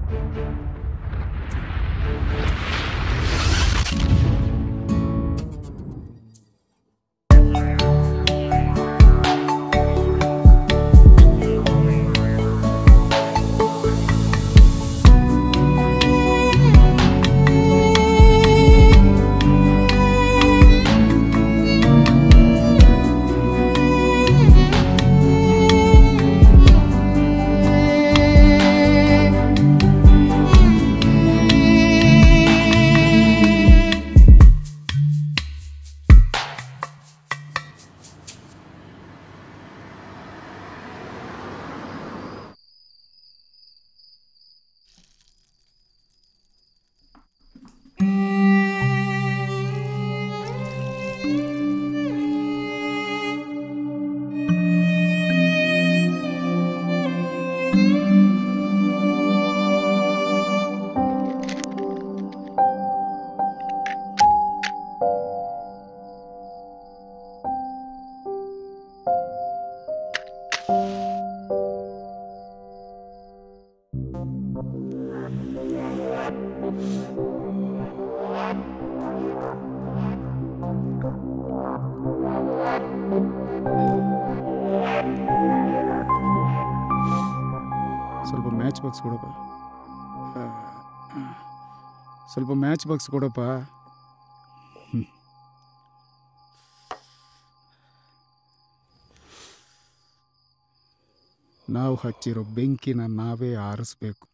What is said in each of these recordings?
ಸ್ವಲ್ಪ match box ಕೊಡಪ್ಪ ಆ, ಸ್ವಲ್ಪ ಮ್ಯಾಚ್ ಬಾಕ್ಸ್ ಕೊಡಪ್ಪ ಹ್ಮ್. ನಾವು ಹಚ್ಚಿರೋ ಬೆಂಕಿನ ನಾವೇ ಆರಿಸ್ಬೇಕು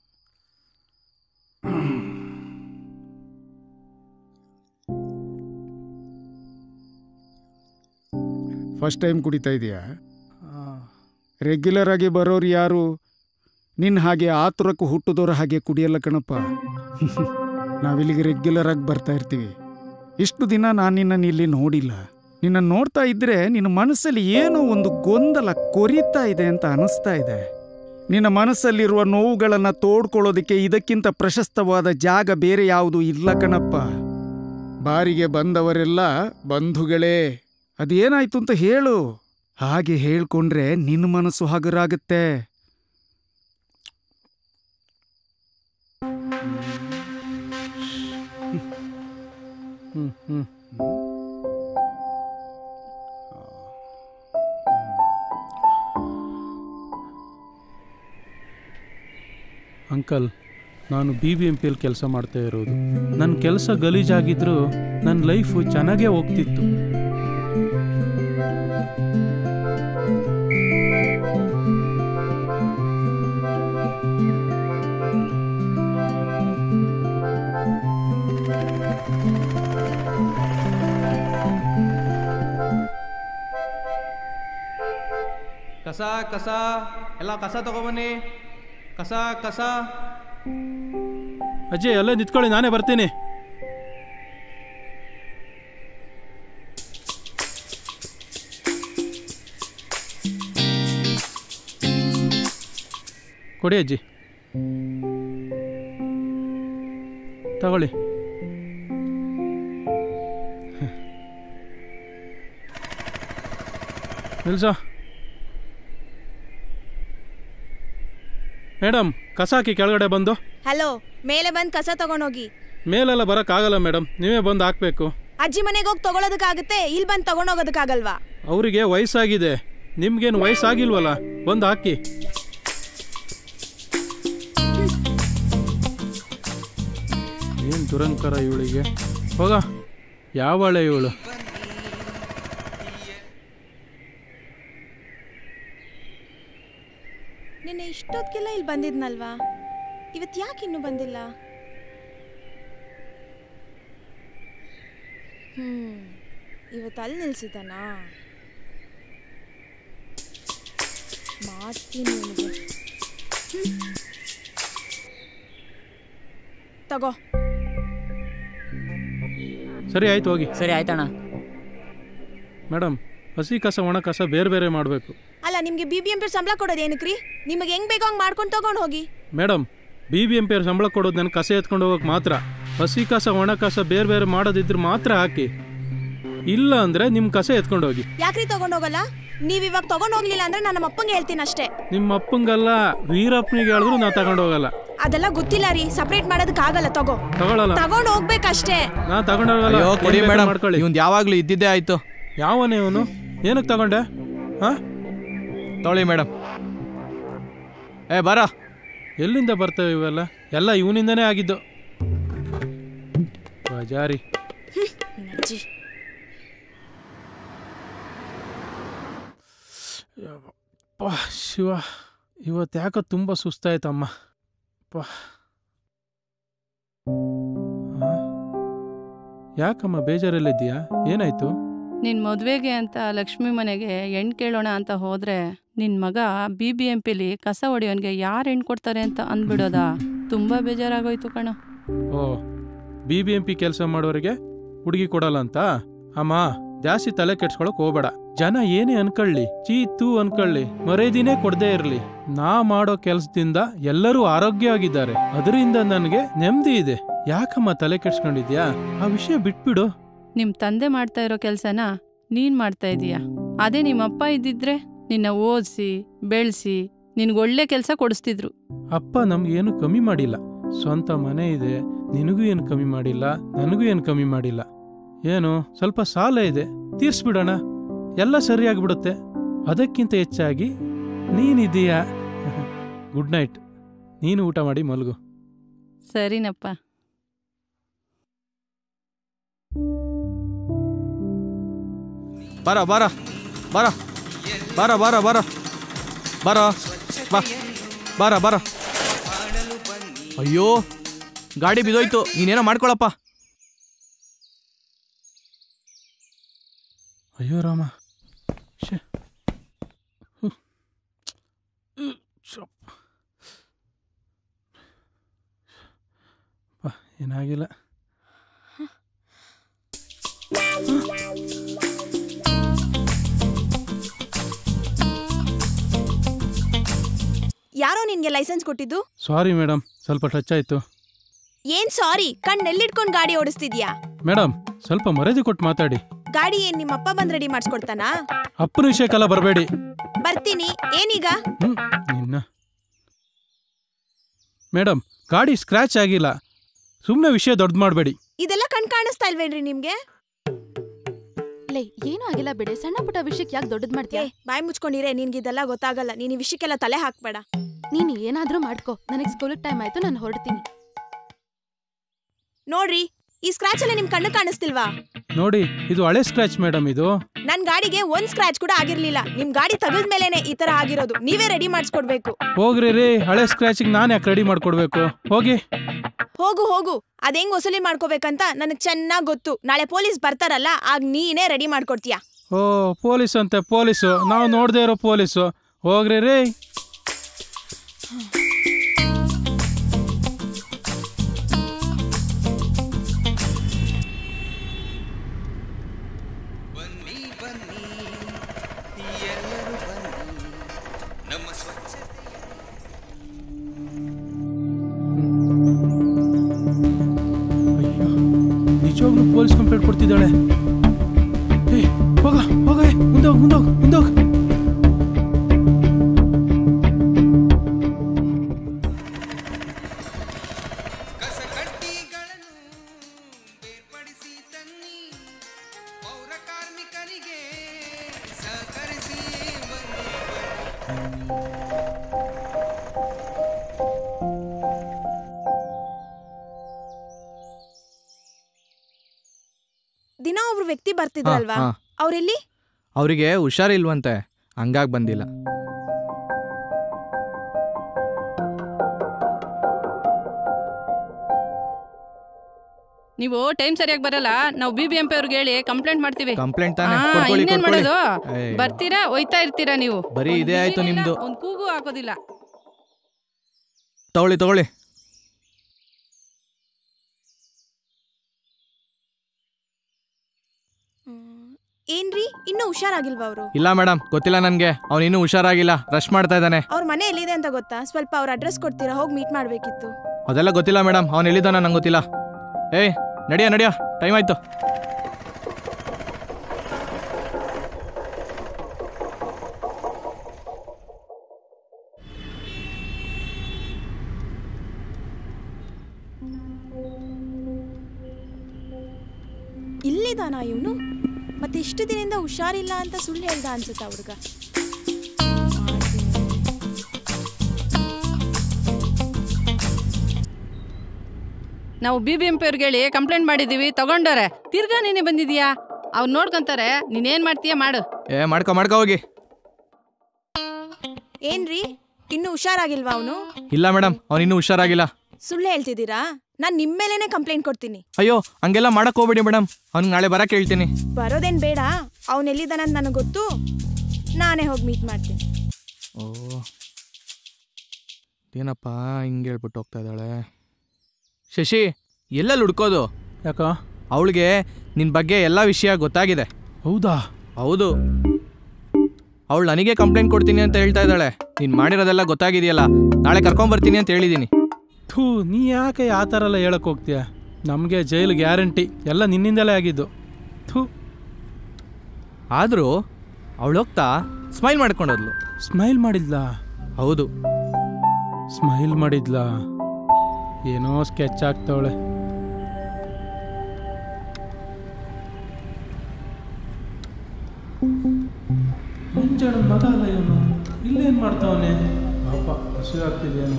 ಫಸ್ಟ್ ಟೈಮ್ ಕುಡಿತಾ ಇದೆಯಾ ರೆಗ್ಯುಲರ್ ಆಗಿ ಬರೋರು ಯಾರು ನಿನ್ನ ಹಾಗೆ ಆತುರಕ್ಕೆ ಹುಟ್ಟಿದವ್ರ ಹಾಗೆ ಕುಡಿಯಲ್ಲ ಕಣಪ್ಪ ನಾವಿಲ್ಲಿಗೆ ರೆಗ್ಯುಲರ್ ಆಗಿ ಬರ್ತಾ ಇರ್ತೀವಿ ಇಷ್ಟು ದಿನ ನಾನು ನಿನ್ನನ್ನು ಇಲ್ಲಿ ನೋಡಿಲ್ಲ ನಿನ್ನ ನೋಡ್ತಾ ಇದ್ರೆ ನಿನ್ನ ಮನಸ್ಸಲ್ಲಿ ಏನೋ ಒಂದು ಗೊಂದಲ ಕೊರಿತಾ ಇದೆ ಅಂತ ಅನಿಸ್ತಾ ಇದೆ ನಿನ್ನ ಮನಸ್ಸಲ್ಲಿರುವ ನೋವುಗಳನ್ನು ತೋಡ್ಕೊಳ್ಳೋದಕ್ಕೆ ಇದಕ್ಕಿಂತ ಪ್ರಶಸ್ತವಾದ ಜಾಗ ಬೇರೆ ಯಾವುದು ಇಲ್ಲ ಕಣಪ್ಪ ಬಾರಿಗೆ ಬಂದವರೆಲ್ಲ ಬಂಧುಗಳೇ ಅದೇನಾಯ್ತು ಅಂತ ಹೇಳು ಹಾಗೆ ಹೇಳ್ಕೊಂಡ್ರೆ ನಿನ್ನ ಮನಸ್ಸು ಹಗುರಾಗುತ್ತೆ ಹ್ಮ್ ಹ್ಮ್ ಅಂಕಲ್ ನಾನು ಬಿ ಬಿ ಎಂ ಪಿಯಲ್ಲಿ ಕೆಲಸ ಮಾಡ್ತಾ ಇರೋದು ನನ್ನ ಕೆಲಸ ಗಲೀಜಾಗಿದ್ರು ನನ್ನ ಲೈಫು ಚೆನ್ನಾಗೇ ಹೋಗ್ತಿತ್ತು ಕಸ ಕಸ ಎಲ್ಲ ಕಸ ತಗೊಬನ್ನಿ ಕಸ ಕಸ ಅಜ್ಜಿ ಅಲ್ಲೇ ನಿಂತ್ಕೊಳ್ಳಿ ನಾನೇ ಬರ್ತೀನಿ ಕೊಡಿ ಅಜ್ಜಿ ತಗೊಳ್ಳಿ ನಿಲ್ಸ ಮೇಡಮ್ ಕಸ ಹಾಕಿ ಕೆಳಗಡೆ ಬಂದು ಹಲೋ ಮೇಲೆ ಬಂದ್ ಕಸ ತಗೊಂಡೋಗಿ ಮೇಲೆಲ್ಲ ಬರೋಕ್ಕಾಗಲ್ಲ ಮೇಡಮ್ ನೀವೇ ಬಂದು ಹಾಕಬೇಕು ಅಜ್ಜಿ ಮನೆಗೆ ಹೋಗಿ ತಗೊಳೋದಕ್ಕಾಗುತ್ತೆ ಇಲ್ಲಿ ಬಂದು ತಗೊಂಡೋಗೋದಕ್ಕಾಗಲ್ವಾ ಅವರಿಗೆ ವಯಸ್ಸಾಗಿದೆ ನಿಮ್ಗೇನು ವಯಸ್ಸಾಗಿಲ್ವಲ್ಲ ಬಂದು ಹಾಕಿ ಏನು ದುರಂಕರ ಇವಳಿಗೆ ಹೋಗ ಯಾವಳೆ ಇವಳು ನಿನ್ನೆ ಇಷ್ಟೊತ್ತಿಗೆಲ್ಲ ಇಲ್ಲಿ ಬಂದಿದ್ನಲ್ವಾ ಇವತ್ತು ಯಾಕೆ ಇನ್ನೂ ಬಂದಿಲ್ಲ ಹ್ಮ್ ಇವತ್ತು ಅಲ್ಲಿ ನಿಲ್ಸಿದ್ದಾನಾ ಮಾಡ್ತೀನಿ ಇವನಿಗೆ ತಗೋ ಸರಿ ಆಯ್ತು ಹೋಗಿ ಸರಿ ಆಯ್ತಣ್ಣ ಮೇಡಮ್ ಹಸಿ ಕಸ ಒಣ ಕಸ ಬೇರೆ ಬೇರೆ ಮಾಡಬೇಕು ಅಲ್ಲ ನಿಮ್ಗೆ ಬಿ ಬಿ ಎಂ ಪಿ ಸಂಬಳ ಕೊಡೋದು ಏನಕ್ರಿ ನಿಮಗೆ ಹೆಂಗ್ ಬೇಕೋ ಹಂಗ್ ಮಾಡ್ಕೊಂಡು ತಗೊಂಡು ಹೋಗಿ madam B B M P ಅವ್ರು ಸಂಬಳ ಕೊಡೋದು ನನ್ನ ಕಸ ಎತ್ಕೊಂಡು ಹೋಗೋಕೆ ಮಾತ್ರ ಹಸಿ ಕಸ ಒಣ ಕಸ ಬೇರೆ ಬೇರೆ ಮಾಡೋದಿದ್ರೆ ಮಾತ್ರ ಹಾಕಿ ಇಲ್ಲ ಅಂದರೆ ನಿಮ್ಮ ಕಸ ಎತ್ಕೊಂಡು ಹೋಗಿ ಯಾಕ್ರಿ ತಗೊಂಡೋಗಲ್ಲ ನೀವ್ ಇವಾಗ ತಗೊಂಡ್ ಹೋಗ್ಲಿಲ್ಲ ಅಂದ್ರೆ ನಾನು ನಮ್ಮ ಅಪ್ಪಂಗೆ ಹೇಳ್ತೀನಿ ಅಷ್ಟೇ ನಿಮ್ಮ ಅಪ್ಪಂಗಲ್ಲ ವೀರಪ್ಪನಿಗೆ ಹೇಳಿದ್ರು ನಾವು ತಗೊಂಡು ಹೋಗಲ್ಲ ಅದೆಲ್ಲ ಗೊತ್ತಿಲ್ಲ ರೀ ಸಪ್ರೇಟ್ ಮಾಡೋದಕ್ ಆಗಲ್ಲ ತಗೋ ತಗೊಳಲ್ಲ ತಗೊಂಡ್ ಹೋಗ್ಬೇಕಷ್ಟೇ ನಾ ತಗೊಂಡು ಹೋಗಲ್ಲ ಅಯ್ಯೋ ಕೊಡಿ ಏನ್ ಬೇಕಾದ್ರೂ ಮೇಡಮ್ ಮಾಡ್ಕೊಳ್ಳಿ ಇವ್ನ್ ಯಾವಾಗ್ಲೂ ಇದ್ದಿದ್ದೇ ಆಯ್ತು ಯಾವನೇ ಇವನು ಏನಕ್ಕೆ ತಗೊಂಡೆ ಹಾ ತೊಳಿ ಮೇಡಮ್ ಏ ಬರ ಎಲ್ಲಿಂದ ಬರ್ತವೆ ಇವೆಲ್ಲ ಎಲ್ಲ ಇವನಿಂದನೇ ಆಗಿದ್ದು ಬಜಾರಿ ಅಜ್ಜಿ ಪಾ ಶಿವ ಇವತ್ತು ಯಾಕೋ ತುಂಬ ಸುಸ್ತಾಯ್ತಮ್ಮ ಪಾ ಆ? ಯಾಕಮ್ಮ ಬೇಜಾರಲ್ಲಿದ್ದೀಯಾ ಏನಾಯ್ತು ನಿನ್ ಮದ್ವೆಗೆ ಅಂತ ಲಕ್ಷ್ಮಿ ಮನೆಗೆ ಹೆಣ್ ಕೇಳೋಣ ಅಂತ ಹೋದ್ರೆ ನಿನ್ ಮಗ ಬಿ ಬಿ ಎಂ ಪಿಲಿ ಕಸ ಹೊಡಿಯೋನ್ಗೆ ಯಾರು ಹೆಣ್ ಕೊಡ್ತಾರೆ ಅಂತ ಅಂದ್ಬಿಡೋದ ತುಂಬಾ ಬೇಜಾರಾಗೋಯ್ತು ಕಣ ಓ ಬಿ ಬಿ ಎಂ ಪಿ ಕೆಲಸ ಮಾಡೋರಿಗೆ ಹುಡುಗಿ ಕೊಡಲ್ಲ ಅಂತ ಅಮ್ಮ ಜಾಸ್ತಿ ತಲೆ ಕೆಡ್ಸ್ಕೊಳಕ್ ಹೋಗ್ಬೇಡ ಜನ ಏನೇ ಅನ್ಕೊಳ್ಳಿ ಚೀತು ಅನ್ಕೊಳ್ಳಿ ಮರೇದಿನೇ ಕೊಡದೇ ಇರ್ಲಿ ನಾ ಮಾಡೋ ಕೆಲ್ಸದಿಂದ ಎಲ್ಲರೂ ಆರೋಗ್ಯವಾಗಿದ್ದಾರೆ ಅದರಿಂದ ನನಗೆ ನೆಮ್ಮದಿ ಇದೆ ಯಾಕಮ್ಮ ತಲೆ ಕೆಡ್ಸ್ಕೊಂಡಿದ್ಯಾ ಆ ವಿಷಯ ಬಿಟ್ಬಿಡು ನಿಮ್ ತಂದೆ ಮಾಡ್ತಾ ಇರೋ ಕೆಲ್ಸನ ನೀನ್ ಮಾಡ್ತಾ ಇದೀಯ ಅದೇ ನಿಮ್ಮಪ್ಪ ಇದ್ದಿದ್ರೆ ನಿನ್ನ ಓದಿಸಿ ಬೆಳೆಸಿ ನಿನ್ಗೊಳ್ಳೆ ಕೆಲ್ಸ ಕೊಡಿಸ್ತಿದ್ರು ಅಪ್ಪ ನಮ್ಗೇನು ಕಮ್ಮಿ ಮಾಡಿಲ್ಲ ಸ್ವಂತ ಮನೆ ಇದೆ ನಿನಗೂ ಏನು ಕಮ್ಮಿ ಮಾಡಿಲ್ಲ ನನಗೂ ಏನು ಕಮ್ಮಿ ಮಾಡಿಲ್ಲ ಏನು ಸ್ವಲ್ಪ ಸಾಲ ಇದೆ ತೀರ್ಸ್ಬಿಡೋಣ ಎಲ್ಲ ಸರಿಯಾಗ್ಬಿಡುತ್ತೆ ಅದಕ್ಕಿಂತ ಹೆಚ್ಚಾಗಿ ನೀನಿದೀಯಾ ಗುಡ್ ನೈಟ್ ನೀನು ಊಟ ಮಾಡಿ ಮಲಗು ಸರಿನಪ್ಪ ಬರ ಬರ ಬರ ಬರ ಬರ ಬರ ಬರ ಬಾ ಬರ ಬರ ಅಯ್ಯೋ ಗಾಡಿ ಬಿದೋಯ್ತು ನೀನೇನೋ ಮಾಡ್ಕೊಳಪ್ಪ ಅಯ್ಯೋ ರಾಮ ಶ್ಯೆ. ಹು. ಉ, ಶಪ್ಪ. ಪ, ಏನಾಗಿಲ್ಲ ಯಾರೋ ನಿನ್ಗೆ ಲೈಸೆನ್ಸ್ ಕೊಟ್ಟಿದ್ದು ಸಾರಿ ಮೇಡಮ್ ಸ್ವಲ್ಪ ಟಚ್ ಆಯ್ತು ಏನ್ ಸಾರಿ ಕಣ್ ಎಲ್ಲಿಟ್ಕೊಂಡ್ ಗಾಡಿ ಓಡಿಸ್ತಿದ್ಯಾ ಮೇಡಮ್ ಸ್ವಲ್ಪ ಮರ್ಯಾದೆ ಕೊಟ್ಟು ಮಾತಾಡಿ ಗಾಡಿ ಏನ್ ನಿಮ್ಮಪ್ಪ ಬಂದ್ ರೆಡಿ ಮಾಡಿಸ್ಕೊಡ್ತಾನಾ ಅಪ್ಪನ ವಿಷಯಕ್ಕೆಲ್ಲ ಬರಬೇಡಿ ಬರ್ತೀನಿ ಏನೀಗ ಹ್ಮ್ ನಿನ್ನ ಮೇಡಮ್ ಗಾಡಿ ಸ್ಕ್ರ್ಯಾಚ್ ಆಗಿಲ್ಲ ಸುಮ್ಮನೆ ವಿಷಯ ದೊಡ್ಡ ಮಾಡಬೇಡಿ ಇದೆಲ್ಲ ಕಣ್ ಕಾಣಿಸ್ತಾ ಇಲ್ವೇನ್ರಿ ನಿಮ್ಗೆ ಲೇ ಏನೂ ಆಗಿಲ್ಲ ಬಿಡೆ ಸಣ್ಣ ಪುಟ್ಟ ವಿಷಯಕ್ಕೆ ಯಾಕೆ ದೊಡ್ಡದ್ ಏ ಮಾಡ್ತೀಯ ಬಾಯ್ ಮುಚ್ಕೊಂಡಿರೆ ನಿನ್ಗೆ ಇದೆಲ್ಲ ಗೊತ್ತಾಗಲ್ಲ ನೀನ್ ಈ ವಿಷಯಕ್ಕೆಲ್ಲ ತಲೆ ಹಾಕ್ಬೇಡ ನೀನ್ ಏನಾದ್ರೂ ಮಾಡ್ಕೋ ನನಗ್ ಸ್ಕೂಲ್ ಟೈಮ್ ಆಯ್ತು ನಾನು ಹೊರಡ್ತೀನಿ ನೋಡ್ರಿ ಈ ಸ್ಕ್ರಾಚ್ ಎಲ್ಲ ನಿಮ್ ಕಣ್ಣು ಕಾಣಿಸ್ತಿಲ್ವಾ ನೋಡಿ ಇದು ಹಳೆ ಸ್ಕ್ರ್ಯಾಚ್ ಮೇಡಮ್ ಇದು ನನ್ ಗಾಡಿಗೆ ಒಂದ್ ಸ್ಕ್ರಾಚ್ ಕೂಡ ಆಗಿರ್ಲಿಲ್ಲ ನಿಮ್ ಗಾಡಿ ತಗದ್ ಮೇಲೇನೆ ಈ ತರ ಆಗಿರೋದು ನೀವೇ ರೆಡಿ ಮಾಡಿಸ್ಕೊಡ್ಬೇಕು ಹೋಗ್ರಿ ರೀ ಹಳೆ ಸ್ಕ್ರ್ಯಾಚಿಗೆ ನಾನು ಯಾಕೆ ರೆಡಿ ಮಾಡ್ಕೊಡ್ಬೇಕು ಹೋಗಿ ಹೋಗು ಹೋಗು ಅದ್ ಹೆಂಗ್ ವಸೂಲಿ ಮಾಡ್ಕೋಬೇಕಂತ ನನಗ್ ಚೆನ್ನಾಗ್ ಗೊತ್ತು ನಾಳೆ ಪೊಲೀಸ್ ಬರ್ತಾರಲ್ಲ ಆಗ ನೀನೇ ರೆಡಿ ಮಾಡ್ಕೊಡ್ತೀಯ ಓ ಪೊಲೀಸ್ ಅಂತೆ ಪೊಲೀಸು ನಾವು ನೋಡದೇ ಇರೋ ಪೊಲೀಸು ಹೋಗ್ರಿ ರೀ ಅಯ್ಯೋ ನಿಜವಾಗ್ಲೂ ಪೊಲೀಸ್ ಕಂಪ್ಲೇಂಟ್ ಕೊಡ್ತಿದ್ದಾಳೆ ಏಯ್ ಹೋಗ ಹೋಗ ಏ, ಮುಂದೆ ಹೋಗ್ ಮುಂದೆ ಹೋಗ್ ಮುಂದೆ ಹೋಗ್ ಕಸಕಡ್ಡಿಗಳನ್ನು ಬೇರ್ಪಡಿಸಿ ತನ್ನಿ ಪೌರ ಕಾರ್ಮಿಕರಿಗೆ ಸಹಕರಿಸಿ ಬನ್ನಿ ದಿನ ಒಬ್ರು ವ್ಯಕ್ತಿ ಬರ್ತಿದ್ರಲ್ವಾ ಹಾ. ಅವ್ರೆಲ್ಲಿ ಅವರಿಗೆ ಹುಷಾರಿಲ್ವಂತೆ ಹಂಗಾಗಿ ಬಂದಿಲ್ಲ ನೀವು ಟೈಮ್ ಸರಿಯಾಗಿ ಬರಲ್ಲ ನಾವು ಬಿ ಬಿ ಎಂ ಪಿ ಅವ್ರಿಗೆ ಹೇಳಿ ಕಂಪ್ಲೇಂಟ್ ಮಾಡ್ತೀವಿ ಕಂಪ್ಲೇಂಟ್ ತಾನೆ ಆ, ಕೊಡ್ಕೊಳ್ಳಿ ಇನ್ನೇನ್ ಕೊಡ್ಕೊಳ್ಳಿ ಮಾಡೋದು ಏಯ್. ಬರ್ತೀರಾ ಒಯ್ತಾ ಇರ್ತೀರಾ ನೀವು ಬರೀ ಇದೇ ಆಯ್ತು ನಿಮ್ದು ಒಂದ್ ಕೂಗು ಹಾಕೋದಿಲ್ಲ ತಗೊಳ್ಳಿ ತಗೊಳ್ಳಿ ಏನ್ರಿ ಇನ್ನೂ ಹುಷಾರಾಗಿಲ್ವಾ ಅವರು ಇಲ್ಲ ಮೇಡಮ್ ಗೊತ್ತಿಲ್ಲ ನನ್ಗೆ ಅವ್ನು ಇನ್ನೂ ಹುಷಾರಾಗಿಲ್ಲ ರಶ್ ಮಾಡ್ತಾ ಇದ್ದಾನೆ ಅವ್ರ ಮನೆ ಎಲ್ಲಿದೆ ಅಂತ ಗೊತ್ತಾ ಸ್ವಲ್ಪ ಅವ್ರ ಅಡ್ರೆಸ್ ಕೊಡ್ತೀರಾ ಹೋಗಿ ಮೀಟ್ ಮಾಡ್ಬೇಕಿತ್ತು ಅದೆಲ್ಲ ಗೊತ್ತಿಲ್ಲ ಮೇಡಮ್ ಅವ್ನು ಎಲ್ಲಿದ್ದಾನ ನಂಗೆ ಗೊತ್ತಿಲ್ಲ ಏಯ್ ನಡಿಯ ನಡಿಯ ಟೈಮ್ ಆಯ್ತು ಇಲ್ಲಿದಾನ ಇವನು ಮತ್ತೆ ಇಷ್ಟು ದಿನದಿಂದ ಹುಷಾರಿಲ್ಲ ಅಂತ ಸುಳ್ಳು ಹೇಳ್ದ ಅನ್ಸುತ್ತಾ ಹುಡುಗ ನಾವು ಬಿ ಬಿ ಎಂ ಪಿ ಅವ್ರಿಗೆ ಹೇಳಿ ಕಂಪ್ಲೇಂಟ್ ಮಾಡಿದೀವಿ ತಗೊಂಡವ್ರೆ ತಿರ್ಗಾ ನೀನೆ ಬಂದಿದ್ಯಾ ಅವ್ರು ನೋಡ್ಕೊಂತಾರೆ ನೀನೇನ್ ಮಾಡ್ತೀಯ ಮಾಡು ಏ ಮಾಡ್ಕೊ ಮಾಡ್ಕೊ ಹೋಗಿ ಏನ್ರಿ ಇನ್ನು ಹುಷಾರಾಗಿಲ್ವಾ ಅವನು ಇಲ್ಲ ಮೇಡಮ್ ಅವ್ನು ಇನ್ನೂ ಹುಷಾರಾಗಿಲ್ಲ ಸುಳ್ಳು ಹೇಳ್ತಿದ್ದೀರಾ ನಾನ್ ನಿಮ್ ಮೇಲೇನೆ ಕಂಪ್ಲೇಂಟ್ ಕೊಡ್ತೀನಿ ಅಯ್ಯೋ ಹಂಗೆಲ್ಲ ಮಾಡಕ್ ಹೋಗ್ಬೇಡಿ ಮೇಡಮ್ ಅವ್ನಿಗೆ ನಾಳೆ ಬರಕ್ಕೆ ಹೇಳ್ತೀನಿ ಬರೋದೇನ್ ಬೇಡ ಅವನ್ ಎಲ್ಲಿದ್ದಾನಂತ ನನಗೆ ಗೊತ್ತು ನಾನೇ ಹೋಗಿ ಮೀಟ್ ಮಾಡ್ತೀನಿ ಓ ಏನಪ್ಪ ಹಿಂಗೆ ಹೇಳ್ಬಿಟ್ಟು ಹೋಗ್ತಾ ಇದ್ದಾಳೆ ಶಶಿ ಎಲ್ಲೆಲ್ಲಿ ಹುಡ್ಕೋದು ಯಾಕ ಅವಳಿಗೆ ನಿನ್ನ ಬಗ್ಗೆ ಎಲ್ಲ ವಿಷಯ ಗೊತ್ತಾಗಿದೆ ಹೌದಾ ಹೌದು ಅವಳು ನನಗೆ ಕಂಪ್ಲೇಂಟ್ ಕೊಡ್ತೀನಿ ಅಂತ ಹೇಳ್ತಾ ಇದ್ದಾಳೆ ನೀನು ಮಾಡಿರೋದೆಲ್ಲ ಗೊತ್ತಾಗಿದೆಯಲ್ಲ ನಾಳೆ ಕರ್ಕೊಂಬರ್ತೀನಿ ಅಂತ ಹೇಳಿದ್ದೀನಿ ಥೂ ನೀ ಯಾಕೆ ಆ ಥರ ಎಲ್ಲ ಹೇಳಕ್ ಹೋಗ್ತೀಯ ನಮಗೆ ಜೈಲು ಗ್ಯಾರಂಟಿ ಎಲ್ಲ ನಿನ್ನಿಂದಲೇ ಆಗಿದ್ದು ಥೂ ಆದರೂ ಅವಳು ಹೋಗ್ತಾ ಸ್ಮೈಲ್ ಮಾಡ್ಕೊಂಡೋದ್ಲು ಸ್ಮೈಲ್ ಮಾಡಿದ್ಲಾ ಹೌದು ಸ್ಮೈಲ್ ಮಾಡಿದ್ಲಾ ಏನೋ ಸ್ಕೆಚ್ ಆಗ್ತವಳೆ ಮುಂಚೆಣ ಮಗ ಅಲ್ಲ ಇವನು ಇಲ್ಲೇನು ಮಾಡ್ತಾವನೆ ಪಾಪ ಹಸಿವೆ ಆಗ್ತಿದೇನು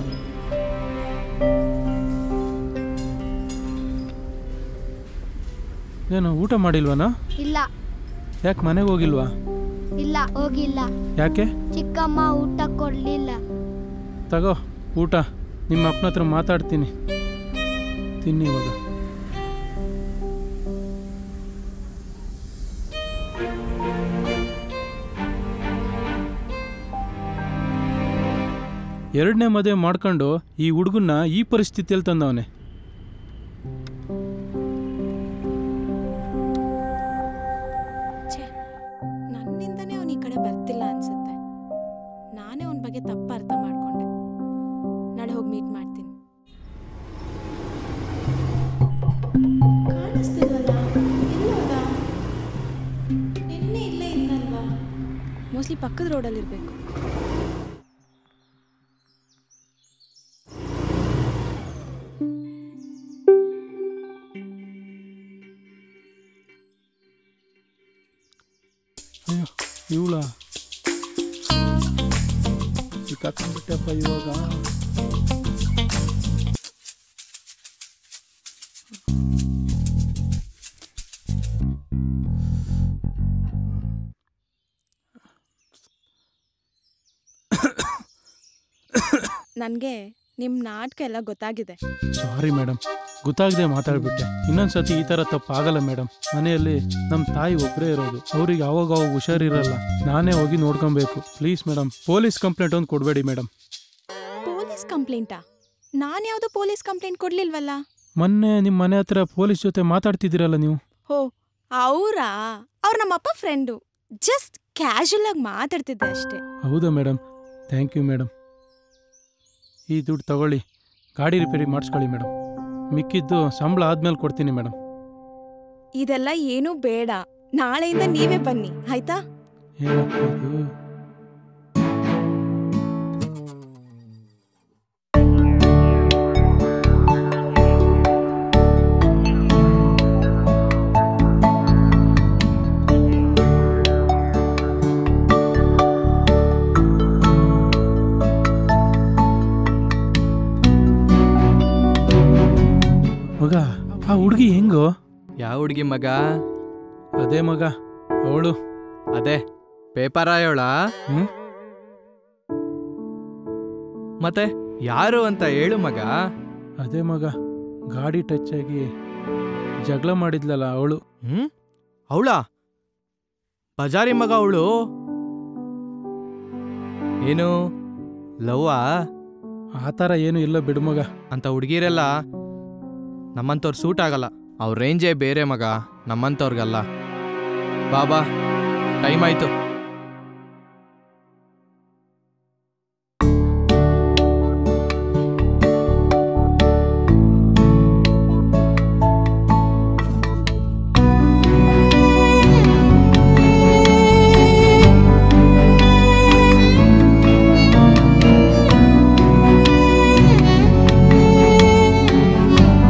ಏನು ಊಟ ಮಾಡಿಲ್ವನಾ ಇಲ್ಲ ಯಾಕೆ ಮನೆಗೆ ಹೋಗಿಲ್ವಾ ಇಲ್ಲ ಹೋಗಿಲ್ಲ ಯಾಕೆ ಚಿಕ್ಕಮ್ಮ ಊಟ ಕೊಡ್ಲಿಲ್ಲ ತಗೋ ಊಟ ನಿಮ್ಮ ಅಪ್ಪನ ಹತ್ರ ಮಾತಾಡ್ತೀನಿ ತಿನ್ನಿ ಇವಾಗ ಎರಡನೇ ಮದುವೆ ಮಾಡ್ಕೊಂಡು ಈ ಹುಡುಗನ್ನ ಈ ಪರಿಸ್ಥಿತಿಯಲ್ಲಿ ತಂದವನೆ ಛೇ ನನ್ನಿಂದನೇ ಅವನು ಈ ಕಡೆ ಬರ್ತಿಲ್ಲ ಅನ್ಸುತ್ತೆ ನಾನೇ ಅವನ ಬಗ್ಗೆ ತಪ್ಪ ಅರ್ಥ ಮಾಡ್ಕೊಂಡೆ ನಾಳೆ ಹೋಗಿ ಮೀಟ್ ಮಾಡ್ತೀನಿ ಕಾಣಿಸ್ತಿಲ್ವಲ್ಲ ಎಲ್ಲೋದ ನಿನ್ನೆ ಇಲ್ಲೇ ಇದ್ನಲ್ವಾ ಮೋಸ್ಟ್ಲಿ ಪಕ್ಕದ ರೋಡಲ್ಲಿರ್ಬೇಕು ಅಯ್ಯೋ ಇವಳ ಸಿಕ್ಕಾಕೊಂಡ್ಬಿಟ್ಟಪ್ಪ ಇವಾಗ ನನಗೆ ನಿಮ್ಮ ನಾಟಕ ಎಲ್ಲ ಗೊತ್ತಾಗಿದೆ ಸಾರಿ ಮೇಡಮ್ ಗೊತ್ತಾಗದೆ ಮಾತಾಡ್ಬಿಟ್ಟೆ ಇನ್ನೊಂದ್ಸತಿ ಈ ಥರ ತಪ್ಪಾಗಲ್ಲ ಮೇಡಮ್ ಮನೆಯಲ್ಲಿ ನಮ್ಮ ತಾಯಿ ಒಬ್ಬರೇ ಇರೋದು ಅವ್ರಿಗೆ ಅವಾಗ ಅವಾಗ ಹುಷಾರಿರಲ್ಲ ನಾನೇ ಹೋಗಿ ನೋಡ್ಕೊಬೇಕು ಪ್ಲೀಸ್ ಮೇಡಮ್ ಪೊಲೀಸ್ ಕಂಪ್ಲೇಂಟ್ ಒಂದು ಕೊಡಬೇಡಿ ಮೇಡಮ್ ಪೊಲೀಸ್ ಕಂಪ್ಲೇಂಟಾ ನಾನು ಯಾವುದೋ ಪೊಲೀಸ್ ಕಂಪ್ಲೇಂಟ್ ಕೊಡ್ಲಿಲ್ವಲ್ಲ ಮೊನ್ನೆ ನಿಮ್ಮ ಮನೆ ಹತ್ರ ಪೊಲೀಸ್ ಜೊತೆ ಮಾತಾಡ್ತಿದ್ದೀರಲ್ಲ ನೀವು ಹೋ ಅವರಾ ಅವ್ರು ನಮ್ಮಪ್ಪ ಫ್ರೆಂಡು ಜಸ್ಟ್ ಕ್ಯಾಶುಯಲ್ ಆಗಿ ಮಾತಾಡ್ತಿದ್ದೆ ಅಷ್ಟೇ ಹೌದಾ ಮೇಡಮ್ ಥ್ಯಾಂಕ್ ಯು ಮೇಡಮ್ ಈ ದುಡ್ಡು ತಗೊಳ್ಳಿ ಗಾಡಿ ರಿಪೇರಿ ಮಾಡಿಸ್ಕೊಳ್ಳಿ ಮೇಡಮ್ ಮಿಕ್ಕಿದ್ದು ಸಂಬಳ ಆದ್ಮೇಲೆ ಕೊಡ್ತೀನಿ ಮೇಡಮ್ ಇದೆಲ್ಲ ಏನೂ ಬೇಡ ನಾಳೆಯಿಂದ ನೀವೇ ಬನ್ನಿ ಆಯ್ತಾ ಏನಪ್ಪ ಇದು ಮಗ ಆ ಹುಡುಗಿ ಹೆಂಗೋ ಯಾವ ಹುಡುಗಿ ಮಗ ಅದೇ ಮಗ ಅವಳು ಅದೇ ಪೇಪರ್ ಆಯೋಳ ಹ್ಮ್? ಮತ್ತೆ ಯಾರು ಅಂತ ಹೇಳು ಮಗ ಅದೇ ಮಗ ಗಾಡಿ ಟಚ್ ಆಗಿ ಜಗಳ ಮಾಡಿದ್ಲಲ್ಲ ಅವಳು ಹ್ಮ್ ಅವಳ ಬಜಾರಿ ಮಗ ಅವಳು ಏನು ಲವ್ವಾ ಆ ಥರ ಏನು ಇಲ್ಲ ಬಿಡು ಮಗ ಅಂತ ಹುಡುಗಿರೆಲ್ಲ ನಮ್ಮಂಥವ್ರು ಸೂಟ್ ಆಗಲ್ಲ ಅವ್ರ ರೇಂಜೇ ಬೇರೆ ಮಗ ನಮ್ಮಂಥವ್ರಿಗಲ್ಲ ಬಾಬಾ ಟೈಮ್ ಆಯ್ತು ಆ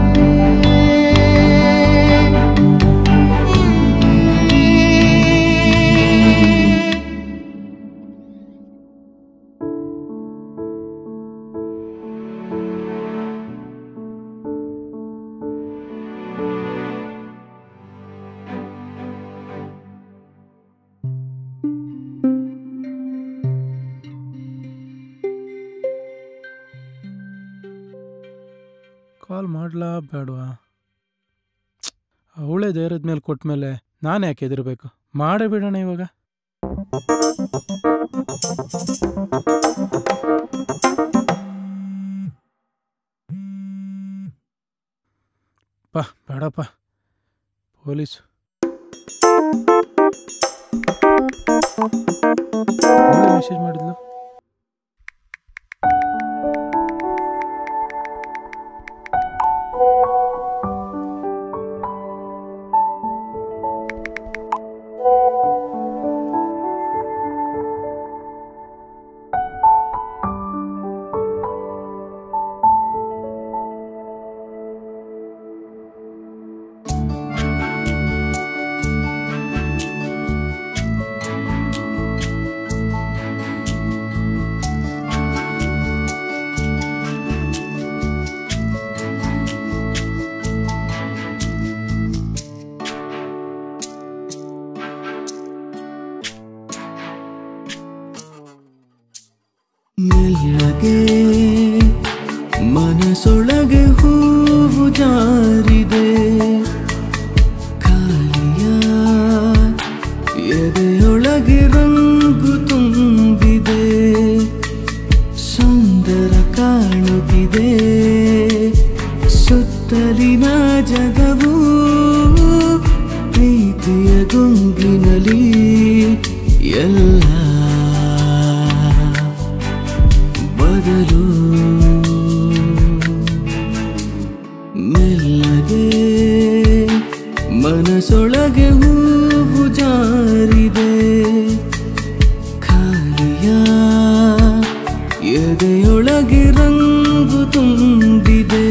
ಕಾಲ್ ಮಾಡ್ಲಾ ಬೇಡವಾ ಅವಳೇ ಧೈರ್ಯದ ಮೇಲೆ ಕೊಟ್ಟ ಮೇಲೆ ನಾನು ಯಾಕೆ ಎದಿರ್ಬೇಕು ಮಾಡೇ ಬಿಡೋಣ ಇವಾಗ ಪಾ ಬೇಡಪ್ಪ ಪೊಲೀಸ್ ಮೆಸೇಜ್ ಮಾಡಿದ್ಲು ಮೆಲ್ಲಗೆ ಮನಸೊಳಗೆ ಹೂವು ಜಾರಿದೆ ಖಾಲಿಯ ಎದೆಯೊಳಗೆ ರಂಗು ತುಂಬಿದೆ ಸುಂದರ ಕಾಣುತ್ತಿದೆ ಸುತ್ತಲಿನ ಜಗವು ಪ್ರೀತಿಯ ಗುಂಗಿನಲಿ ಎಲ್ಲ ಬದಲು ಮೆಲ್ಲಗೆ ಮನಸೊಳಗೆ ಹೂವು ಜಾರಿದೆ ಖಾಲಿಯ ಎದೆಯೊಳಗೆ ರಂಗು ತುಂಬಿದೆ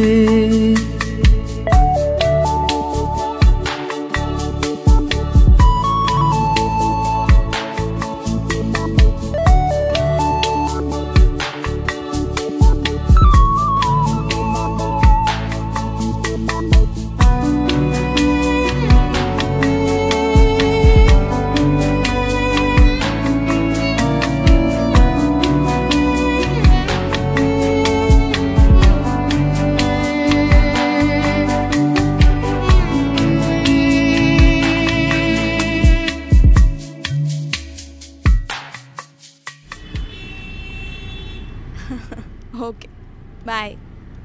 ಓಕೆ ಬಾಯ್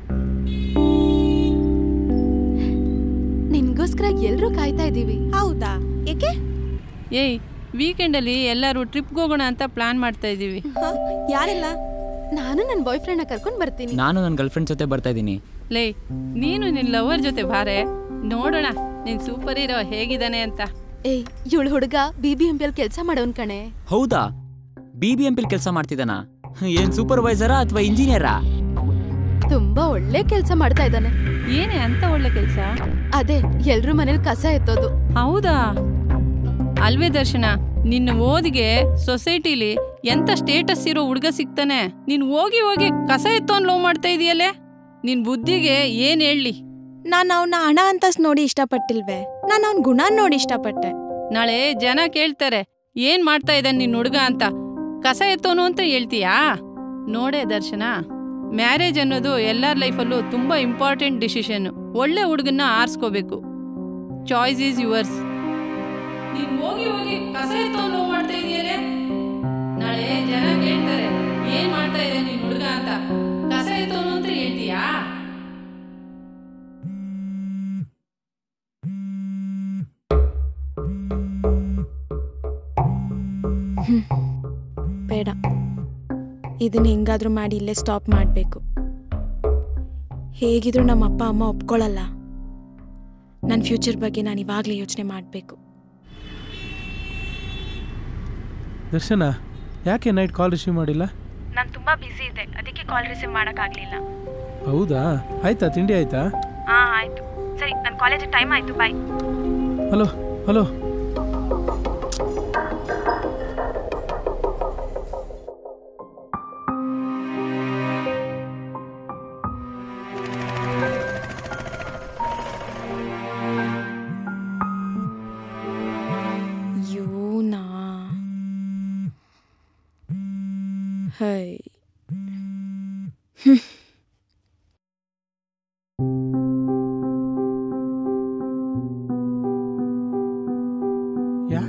ನಿನ್ಗೋಸ್ಕರ ಎಲ್ರೂ ಕಾಯ್ತಾ ಇದೀವಿ ಹೌದಾ ಏಕೆ ಏಯ್ ವೀಕೆಂಡಲ್ಲಿ ಎಲ್ಲರೂ ಟ್ರಿಪ್ಗೆ ಹೋಗೋಣ ಅಂತ ಪ್ಲಾನ್ ಮಾಡ್ತಾ ಇದ್ದೀವಿ ಹ? ಯಾರೆಲ್ಲ ನಾನು ನನ್ನ ಬಾಯ್ ಫ್ರೆಂಡ್ನ ಕರ್ಕೊಂಡು ಬರ್ತೀನಿ ನಾನು ನನ್ನ ಗರ್ಲ್ಫ್ರೆಂಡ್ ಜೊತೆ ಬರ್ತಾ ಇದ್ದೀನಿ ಲೇ ನೀನು ನಿನ್ನ ಲವರ್ ಜೊತೆ ಬಾರೆ ನೋಡೋಣ ನಿನ್ ಸೂಪರ್ ಹೀರೋ ಹೇಗಿದ್ದಾನೆ ಅಂತ ಏಯ್ ಇವಳು ಹುಡುಗ ಬಿ ಬಿ ಎಂ ಪಿ ಅಲ್ಲಿ ಕೆಲಸ ಮಾಡೋನ್ ಕಣೆ ಹೌದಾ ಬಿ ಬಿ ಎಂ ಪಿಲ್ ಕೆಲಸ ಮಾಡ್ತಿದ್ದಾನಾ ಏನ್ ಸೂಪರ್ವೈಸರಾ ಅಥವಾ ಇಂಜಿನಿಯರಾ ತುಂಬಾ ಒಳ್ಳೆ ಕೆಲಸ ಮಾಡ್ತಾ ಇದ್ದಾನೆ ಏನೇ ಅಂತ ಒಳ್ಳೆ ಕೆಲಸ ಅದೇ ಎಲ್ರೂ ಮನೇಲಿ ಕಸ ಎತ್ತೋದು ಹೌದಾ ಅಲ್ವೇ ದರ್ಶನ ನಿನ್ನ ಓದಿಗೆ ಸೊಸೈಟಿಲಿ ಎಂತ ಸ್ಟೇಟಸ್ ಇರೋ ಹುಡುಗ ಸಿಗ್ತಾನೆ ನೀನ್ ಹೋಗಿ ಹೋಗಿ ಕಸ ಎತ್ತೋನ್ ಲವ್ ಮಾಡ್ತಾ ಇದೀಯಲ್ಲೇ ನಿನ್ ಬುದ್ಧಿಗೆ ಏನ್ ಹೇಳಿ ನಾನು ಅವನ ಹಣ ಅಂತಸ್ ನೋಡಿ ಇಷ್ಟಪಟ್ಟಿಲ್ವೇ ನಾನು ಅವನ ಗುಣ ನೋಡಿ ಇಷ್ಟಪಟ್ಟೆ ನಾಳೆ ಜನ ಕೇಳ್ತಾರೆ ಏನ್ ಮಾಡ್ತಾ ಇದ್ದಾನೆ ನಿನ್ ಹುಡುಗ ಅಂತ ಕಸ ಎತ್ತೋನು ಅಂತ ಹೇಳ್ತೀಯಾ ನೋಡೆ ದರ್ಶನ ಮ್ಯಾರೇಜ್ ಅನ್ನೋದು ಎಲ್ಲರ ಲೈಫಲ್ಲೂ ತುಂಬಾ ಇಂಪಾರ್ಟೆಂಟ್ ಡಿಸಿಷನ್ ಒಳ್ಳೆ ಹುಡುಗನ್ನ ಆರಿಸ್ಕೋಬೇಕು ಚಾಯ್ಸ್ ಈಸ್ ಯುವರ್ಸ್ ನೀನ್ ಹೋಗಿ ಹೋಗಿ ಕಸ ಎತ್ತೋನು ಲವ್ ಮಾಡ್ತಾ ಇದೀಯಲೇ ನಾಳೆ ಜನ ಕೇಳ್ತಾರೆ ಏನ್ ಮಾಡ್ತಾ ಇದೆ ನಿನ್ ಹುಡುಗ ಅಂತ ಕಸ ಎತ್ತೋನು ಅಂತ ಹೇಳ್ತೀಯಾ ಬೇಡ ಇದನ್ನ ಹೆಂಗಾದ್ರೂ ಮಾಡಿ ಇಲ್ಲೇ ಸ್ಟಾಪ್ ಮಾಡಬೇಕು ಹೇಗಿದ್ರು ನಮ್ಮ ಅಪ್ಪ ಅಮ್ಮ ಒಪ್ಕೊಳ್ಳಲ್ಲ ನನ್ನ ಫ್ಯೂಚರ್ ಬಗ್ಗೆ ನಾನು ಇವಾಗಲೇ ಯೋಚನೆ ಮಾಡಬೇಕು ದರ್ಶನ ಯಾಕೆ ನೈಟ್ ಕಾಲ್ ರಿಸೀವ್ ಮಾಡಿಲ್ಲ ನಾನು ತುಂಬ ಬ್ಯುಸಿ ಇದ್ದೆ ಅದಕ್ಕೆ ಕಾಲ್ ರಿಸೀವ್ ಮಾಡೋಕ್ಕಾಗಲಿಲ್ಲ ಹೌದಾ ಆಯ್ತಾ ತಿಂಡಿ ಆಯ್ತಾ ಹಾಂ ಆಯಿತು ಸರಿ ನನ್ನ ಕಾಲೇಜಿಗೆ ಟೈಮ್ ಆಯಿತು ಬಾಯ್ ಹಲೋ ಹಲೋ ಯೋನಾ ಹೈ ಹ್ಮ್.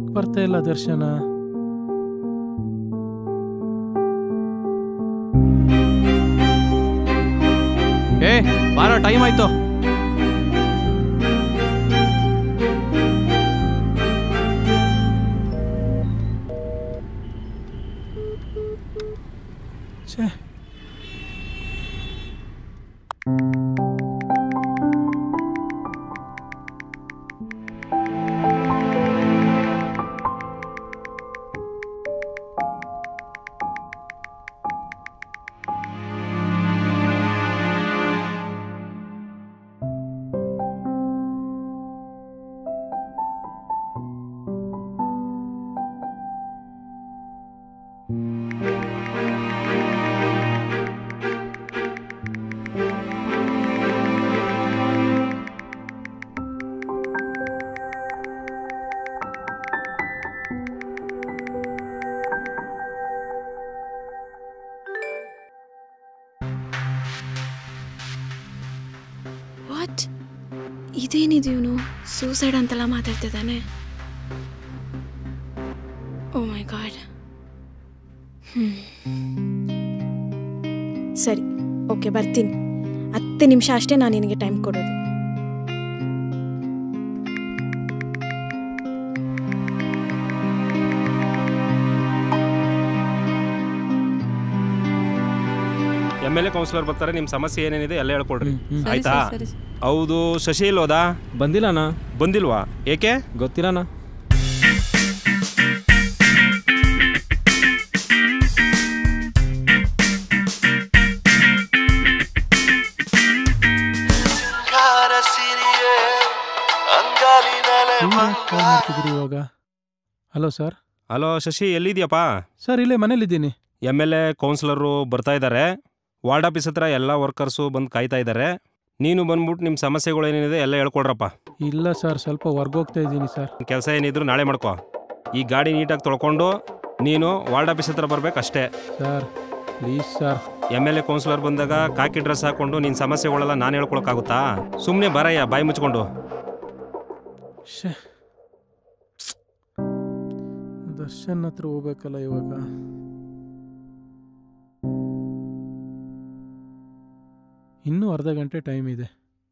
ಬರ್ತಾ ಇಲ್ಲ ದರ್ಶನ ಏ ಬಾರೋ ಟೈಮ್ ಆಯ್ತು ಛೇ ವಾಟ್ ಇದೇನಿದು ಇವನು ಸೂಸೈಡ್ ಅಂತೆಲ್ಲ ಮಾತಾಡ್ತಿದ್ದಾನೆ ಓ ಮೈ ಗಾಡ್ ಸರಿ ಓಕೆ ಬರ್ತೀನಿ ಹತ್ತು ನಿಮಿಷ ಅಷ್ಟೇ ನಾನು ನಿನಗೆ ಟೈಮ್ ಕೊಡೋದು ಎಮ್ ಎಲ್ ಎ ಕೌನ್ಸಿಲರ್ ಬರ್ತಾರೆ ನಿಮ್ಮ ಸಮಸ್ಯೆ ಏನೇನಿದೆ ಎಲ್ಲ ಹೇಳ್ಕೊಡ್ರಿ ಹ್ಮ್. ಸರಿ ಆಯ್ತಾ ಸರ್, ಸರಿ ಹೌದು ಶಶಿ ಇಲ್ವದಾ ಬಂದಿಲ್ಲಣ್ಣ ಬಂದಿಲ್ವಾ ಏಕೆ ಗೊತ್ತಿಲ್ಲಣ್ಣ ಕಾಲ್ ಮಾಡ್ತಿದ್ದೀರಿ ಇವಾಗ ಹಲೋ ಸರ್ ಹಲೋ ಶಶಿ ಎಲ್ಲಿದ್ಯಪ್ಪ ಸರ್ ಇಲ್ಲೇ ಮನೇಲಿದ್ದೀನಿ ಎಮ್ ಎಲ್ ಎ ಕೌನ್ಸಿಲರು ಬರ್ತಾ ಇದ್ದಾರೆ ವಾರ್ಡ್ ಆಫೀಸ್ ಹತ್ರ ಎಲ್ಲ ವರ್ಕರ್ಸು ಬಂದು ಕಾಯ್ತಾ ಇದ್ದಾರೆ ನೀನು ಬಂದ್ಬಿಟ್ಟು ನಿಮ್ಮ ಸಮಸ್ಯೆಗಳು ಏನೇನಿದೆ ಎಲ್ಲ ಹೇಳ್ಕೊಡ್ರಪ್ಪ ಇಲ್ಲ ಸರ್ ಸ್ವಲ್ಪ ಹೊರ್ಗೋಗ್ತಾ ಇದ್ದೀನಿ ಸರ್ ಕೆಲಸ ಏನಿದ್ರು ನಾಳೆ ಮಾಡ್ಕೋ ಈ ಗಾಡಿ ನೀಟಾಗಿ ತೊಳ್ಕೊಂಡು ನೀನು ವಾರ್ಡ್ ಆಫೀಸ್ ಹತ್ರ ಬರ್ಬೇಕಷ್ಟೇ sir please sir M L A councillor ಬಂದಾಗ ಕಾಕಿ ಡ್ರೆಸ್ ಹಾಕೊಂಡು ನಿನ್ನ ಸಮಸ್ಯೆಗಳೆಲ್ಲ ನಾನು ಹೇಳ್ಕೊಳಕ್ಕಾಗುತ್ತಾ ಸುಮ್ಮನೆ ಬರಯ್ಯ ಬಾಯಿ ಮುಚ್ಕೊಂಡು ಶೇ ದರ್ಶನ್ ಹತ್ರ ಹೋಗ್ಬೇಕಲ್ಲ ಇವಾಗ ಇನ್ನೂ ಅರ್ಧ ಗಂಟೆ ಟೈಮ್ ಇದೆ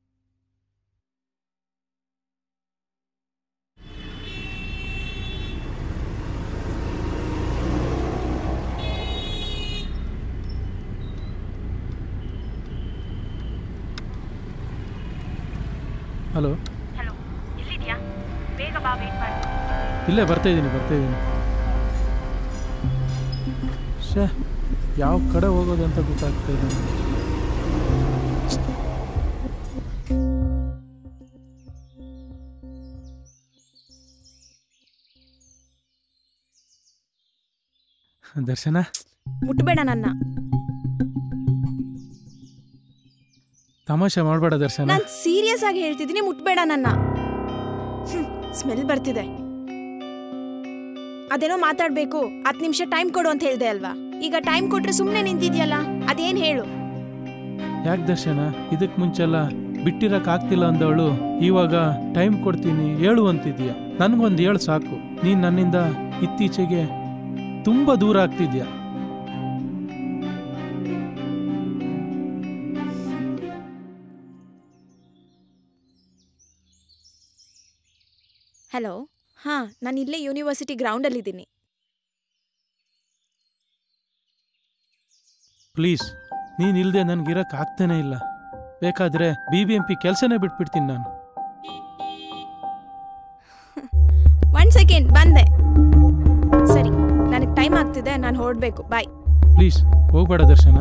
ಹಲೋ ಹಲೋ ಎಲ್ಲಿದ್ಯಾ ಬೇಗ ಬಾ ವೇಟ್ ಮಾಡಿ ಇಲ್ಲೇ ಬರ್ತಾ ಇದ್ದೀನಿ ಬರ್ತಾ ಇದ್ದೀನಿ ಶೇ ಯಾವ ಕಡೆ ಹೋಗೋದು ಅಂತ ಗೊತ್ತಾಗ್ತಾ ಇಲ್ಲ ದರ್ಶನ ಮುಟ್ಬೇಡ ನನ್ನ ತಮಾಷೆ ಮಾಡಬೇಡ ದರ್ಶನ ನಾನು ಸೀರಿಯಸ್ ಆಗಿ ಹೇಳ್ತಿದ್ದೀನಿ ಮುಟ್ಬೇಡ ನನ್ನ ಸ್ಮೆಲ್ ಬರ್ತಿದೆ ಅದೇನೋ ಮಾತಾಡ್ಬೇಕು ಹತ್ತು ನಿಮಿಷ ಟೈಮ್ ಕೊಡು ಅಂತ ಹೇಳ್ದೆ ಅಲ್ವಾ ಈಗ ಟೈಮ್ ಕೊಟ್ರೆ ಸುಮ್ಮನೆ ನಿಂತಿದ್ಯಲ್ಲ ಅದೇನ್ ಹೇಳು ಯಾಕೆ ದರ್ಶನ ಇದಕ್ಕೆ ಮುಂಚೆಲ್ಲ ಬಿಟ್ಟಿರಕ್ ಆಗ್ತಿಲ್ಲ ಅಂದವಳು ಇವಾಗ ಟೈಮ್ ಕೊಡ್ತೀನಿ ಹೇಳು ಅಂತಿದ್ಯಾ ನನ್ಗೊಂದು ಹೇಳು ಸಾಕು ನೀನ್ ನನ್ನಿಂದ ಇತ್ತೀಚೆಗೆ ತುಂಬಾ ದೂರ ಆಗ್ತಿದ್ಯಾ ಹಲೋ ಹಾ ನಾನು ಇಲ್ಲೇ ಯೂನಿವರ್ಸಿಟಿ ಗ್ರೌಂಡಲ್ಲಿದ್ದೀನಿ ಪ್ಲೀಸ್ ನೀನ್ ಇಲ್ದೆ ನನ್ಗಿರಕ್ ಆಗ್ತಾನೆ ಇಲ್ಲ ಬೇಕಾದ್ರೆ ಬಿ ಬಿ ಎಂ ಪಿ ಕೆಲಸನೇ ಬಿಟ್ಬಿಡ್ತೀನಿ ನಾನು ಒನ್ ಸೆಕೆಂಡ್ ಬಂದೆ ಸರಿ ನನಗೆ ಟೈಮ್ ಆಗ್ತಿದೆ ನಾನು ಹೊರಡ್ಬೇಕು ಬಾಯ್ ಪ್ಲೀಸ್ ಹೋಗ್ಬೇಡ ದರ್ಶನ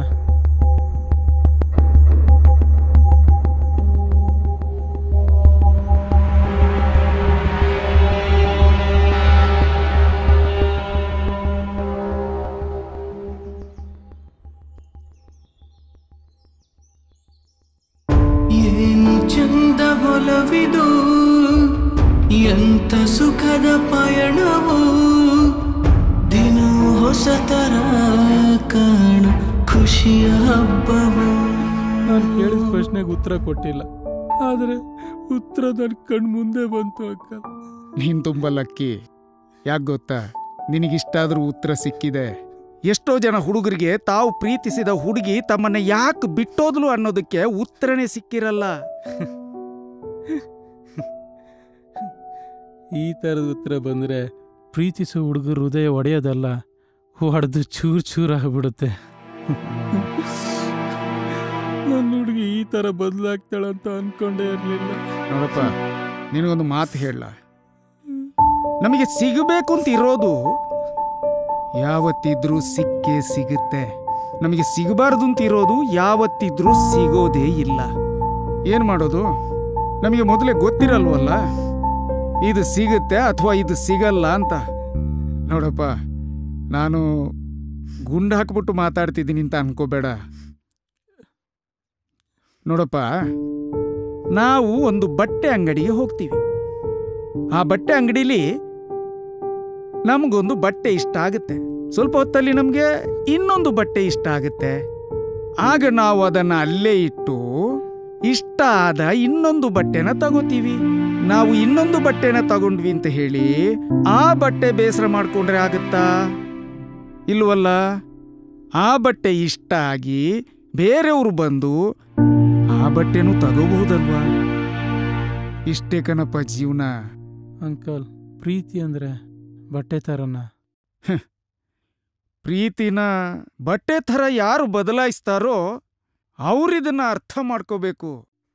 ಏನು ಚಂದ ಒಲವಿದು ಎಂತ ಸುಖದ ಪಯಣವು ದಿನ ಹೊಸ ತರ ಕಾಣ ಖುಷಿಯ ಹಬ್ಬವು ನಾನು ಕೇಳಿದ ಪ್ರಶ್ನೆಗೆ ಉತ್ತರ ಕೊಟ್ಟಿಲ್ಲ ಆದ್ರೆ ಉತ್ತರ ನನ್ನ ಕಣ್ ಮುಂದೆ ಬಂತು ಅಕ್ಕ ನೀನು ತುಂಬ ಲಕ್ಕಿ ಯಾಕೆ ಗೊತ್ತಾ ನಿನಗಿಷ್ಟಾದ್ರೂ ಉತ್ತರ ಸಿಕ್ಕಿದೆ ಎಷ್ಟೋ ಜನ ಹುಡುಗರಿಗೆ ತಾವು ಪ್ರೀತಿಸಿದ ಹುಡುಗಿ ತಮ್ಮನ್ನ ಯಾಕೆ ಬಿಟ್ಟೋದ್ಲು ಅನ್ನೋದಕ್ಕೆ ಉತ್ತರನೇ ಸಿಕ್ಕಿರಲ್ಲ ಈ ಥರದ ಉತ್ತರ ಬಂದರೆ ಪ್ರೀತಿಸೋ ಹುಡುಗರು ಹೃದಯ ಒಡೆಯೋದಲ್ಲ ಹೊಡೆದು ಚೂರು ಚೂರು ಆಗ್ಬಿಡುತ್ತೆ ನನ್ನ ಹುಡುಗಿ ಈ ಥರ ಬದಲಾಗ್ತಾಳಂತ ಅನ್ಕೊಂಡೇ ಇರಲಿಲ್ಲ ನೋಡಪ್ಪ ನಿನಗೊಂದು ಮಾತು ಹೇಳ ನಮಗೆ ಸಿಗಬೇಕು ಅಂತ ಇರೋದು ಯಾವತ್ತಿದ್ರೂ ಸಿಕ್ಕೇ ಸಿಗುತ್ತೆ ನಮಗೆ ಸಿಗಬಾರ್ದು ಅಂತ ಇರೋದು ಯಾವತ್ತಿದ್ರೂ ಸಿಗೋದೇ ಇಲ್ಲ ಏನು ಮಾಡೋದು ನಮಗೆ ಮೊದಲೇ ಗೊತ್ತಿರಲ್ವಲ್ಲ ಇದು ಸಿಗುತ್ತೆ ಅಥವಾ ಇದು ಸಿಗಲ್ಲ ಅಂತ ನೋಡಪ್ಪ ನಾನು ಗುಂಡು ಹಾಕ್ಬಿಟ್ಟು ಮಾತಾಡ್ತಿದ್ದೀನಿ ಅಂತ ಅನ್ಕೋಬೇಡ ನೋಡಪ್ಪ ನಾವು ಒಂದು ಬಟ್ಟೆ ಅಂಗಡಿಗೆ ಹೋಗ್ತೀವಿ ಆ ಬಟ್ಟೆ ಅಂಗಡಿಲಿ ನಮಗೊಂದು ಬಟ್ಟೆ ಇಷ್ಟ ಆಗುತ್ತೆ ಸ್ವಲ್ಪ ಹೊತ್ತಲ್ಲಿ ನಮಗೆ ಇನ್ನೊಂದು ಬಟ್ಟೆ ಇಷ್ಟ ಆಗುತ್ತೆ ಆಗ ನಾವು ಅದನ್ನ ಅಲ್ಲೇ ಇಟ್ಟು ಇಷ್ಟ ಆದ ಇನ್ನೊಂದು ಬಟ್ಟೆನ ತಗೋತೀವಿ ನಾವು ಇನ್ನೊಂದು ಬಟ್ಟೆನ ತಗೊಂಡ್ವಿ ಅಂತ ಹೇಳಿ ಆ ಬಟ್ಟೆ ಬೇಸರ ಮಾಡ್ಕೊಂಡ್ರೆ ಆಗುತ್ತಾ ಇಲ್ವಲ್ಲ ಆ ಬಟ್ಟೆ ಇಷ್ಟ ಆಗಿ ಬೇರೆಯವರು ಬಂದು ಆ ಬಟ್ಟೆನೂ ತಗೋಬಹುದಲ್ವಾ ಇಷ್ಟೇ ಕಣಪ್ಪ ಜೀವನ ಅಂಕಲ್ ಪ್ರೀತಿ ಅಂದರೆ ಬಟ್ಟೆ ಥರನ ಪ್ರೀತಿನ ಬಟ್ಟೆ ಥರ ಯಾರು ಬದಲಾಯಿಸ್ತಾರೋ ಅವರಿದನ್ನ ಅರ್ಥ ಮಾಡ್ಕೋಬೇಕು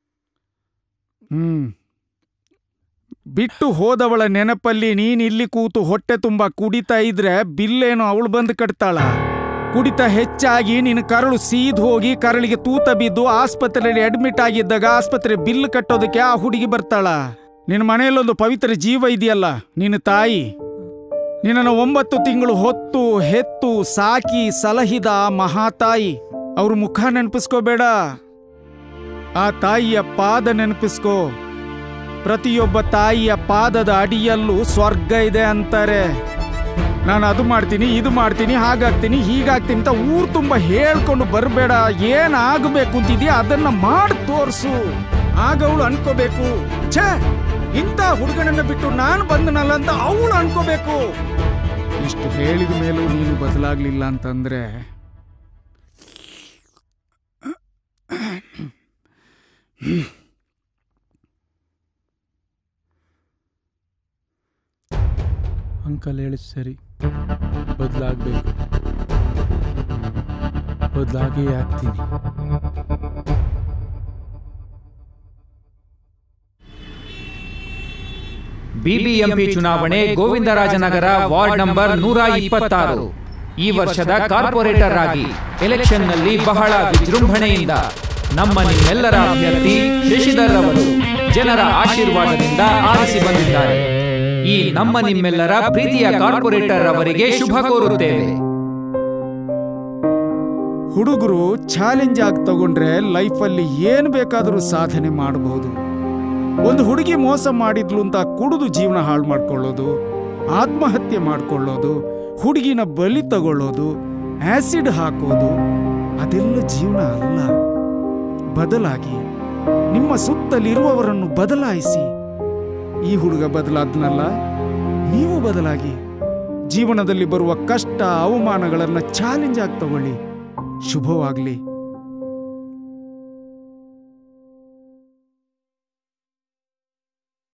ಹ್ಮ್ ಬಿಟ್ಟು ಹೋದವಳ ನೆನಪಲ್ಲಿ ನೀನ್ ಇಲ್ಲಿ ಕೂತು ಹೊಟ್ಟೆ ತುಂಬ ಕುಡಿತಾ ಇದ್ರೆ ಬಿಲ್ಲೇನೋ ಅವಳು ಬಂದು ಕಟ್ತಾಳ ಕುಡಿತ ಹೆಚ್ಚಾಗಿ ನಿನ್ನ ಕರಳು ಸೀದ್ ಹೋಗಿ ಕರಳಿಗೆ ತೂತ ಬಿದ್ದು ಆಸ್ಪತ್ರೆಯಲ್ಲಿ ಅಡ್ಮಿಟ್ ಆಗಿದ್ದಾಗ ಆಸ್ಪತ್ರೆ ಬಿಲ್ ಕಟ್ಟೋದಕ್ಕೆ ಆ ಹುಡುಗಿ ಬರ್ತಾಳ ನಿನ್ನ ಮನೆಯಲ್ಲೊಂದು ಪವಿತ್ರ ಜೀವ ಇದೆಯಲ್ಲ ನಿನ್ನ ತಾಯಿ ನಿನ್ನನ್ನು ಒಂಬತ್ತು ತಿಂಗಳು ಹೊತ್ತು ಹೆತ್ತು ಸಾಕಿ ಸಲಹಿದ ಆ ಮಹಾತಾಯಿ ಅವ್ರ ಮುಖ ನೆನಪಿಸ್ಕೋಬೇಡ ಆ ತಾಯಿಯ ಪಾದ ನೆನಪಿಸ್ಕೋ ಪ್ರತಿಯೊಬ್ಬ ತಾಯಿಯ ಪಾದದ ಅಡಿಯಲ್ಲೂ ಸ್ವರ್ಗ ಇದೆ ಅಂತಾರೆ ನಾನು ಅದು ಮಾಡ್ತೀನಿ ಇದು ಮಾಡ್ತೀನಿ ಹಾಗಾಗ್ತೀನಿ ಹೀಗಾಗ್ತೀನಿ ಅಂತ ಊರ್ ತುಂಬ ಹೇಳ್ಕೊಂಡು ಬರಬೇಡ ಏನಾಗಬೇಕು ಅಂತಿದ್ಯಾ ಅದನ್ನ ಮಾಡಿ ತೋರ್ಸು ಆಗ ಅವಳು ಅನ್ಕೋಬೇಕು ಛೇ ಇಂಥ ಹುಡುಗನನ್ನ ಬಿಟ್ಟು ನಾನು ಬಂದನಲ್ಲ ಅಂತ ಅವಳು ಅನ್ಕೋಬೇಕು ಇಷ್ಟು ಹೇಳಿದ ಮೇಲೂ ನೀನು ಬದಲಾಗ್ಲಿಲ್ಲ ಅಂತಂದ್ರೆ ಅಂಕಲ್ ಹೇಳಿದ್ ಸರಿ ಬದಲಾಗಬೇಕು ಬದಲಾಗೇ ಆಗ್ತೀನಿ ಬಿಬಿಎಂಪಿ ಚುನಾವಣೆ ಗೋವಿಂದರಾಜನಗರ ವಾರ್ಡ್ ನಂಬರ್ ನೂರ ಇಪ್ಪತ್ತಾರು ಈ ವರ್ಷದ ಕಾರ್ಪೊರೇಟರ್ ಆಗಿ ಎಲೆಕ್ಷನ್ನಲ್ಲಿ ಬಹಳ ವಿಜೃಂಭಣೆಯಿಂದ ನಮ್ಮ ನಿಮ್ಮೆಲ್ಲರ ಅಭ್ಯರ್ಥಿ ಶಶಿಧರ್ ಅವರು ಜನರ ಆಶೀರ್ವಾದದಿಂದ ಆರಿಸಿ ಬಂದಿದ್ದಾರೆ ಈ ನಮ್ಮ ನಿಮ್ಮೆಲ್ಲರ ಪ್ರೀತಿಯ ಕಾರ್ಪೊರೇಟರ್ ಅವರಿಗೆ ಶುಭ ಕೋರುತ್ತೇವೆ ಹುಡುಗರು ಚಾಲೆಂಜ್ ಆಗಿ ತಗೊಂಡ್ರೆ ಲೈಫಲ್ಲಿ ಏನು ಬೇಕಾದರೂ ಸಾಧನೆ ಮಾಡಬಹುದು ಒಂದು ಹುಡುಗಿ ಮೋಸ ಮಾಡಿದ್ಲು ಅಂತ ಕುಡಿದು ಜೀವನ ಹಾಳು ಮಾಡ್ಕೊಳ್ಳೋದು ಆತ್ಮಹತ್ಯೆ ಮಾಡ್ಕೊಳ್ಳೋದು ಹುಡುಗಿನ ಬಲಿ ತಗೊಳ್ಳೋದು ಆಸಿಡ್ ಹಾಕೋದು ಅದೆಲ್ಲ ಜೀವನ ಅಲ್ಲ ಬದಲಾಗಿ ನಿಮ್ಮ ಸುತ್ತಲಿರುವವರನ್ನು ಬದಲಾಯಿಸಿ ಈ ಹುಡುಗ ಬದಲಾದ್ನಲ್ಲ ನೀವು ಬದಲಾಗಿ ಜೀವನದಲ್ಲಿ ಬರುವ ಕಷ್ಟ ಅವಮಾನಗಳನ್ನ ಚಾಲೆಂಜ್ ಆಗಿ ತಗೊಳ್ಳಿ ಶುಭವಾಗ್ಲಿ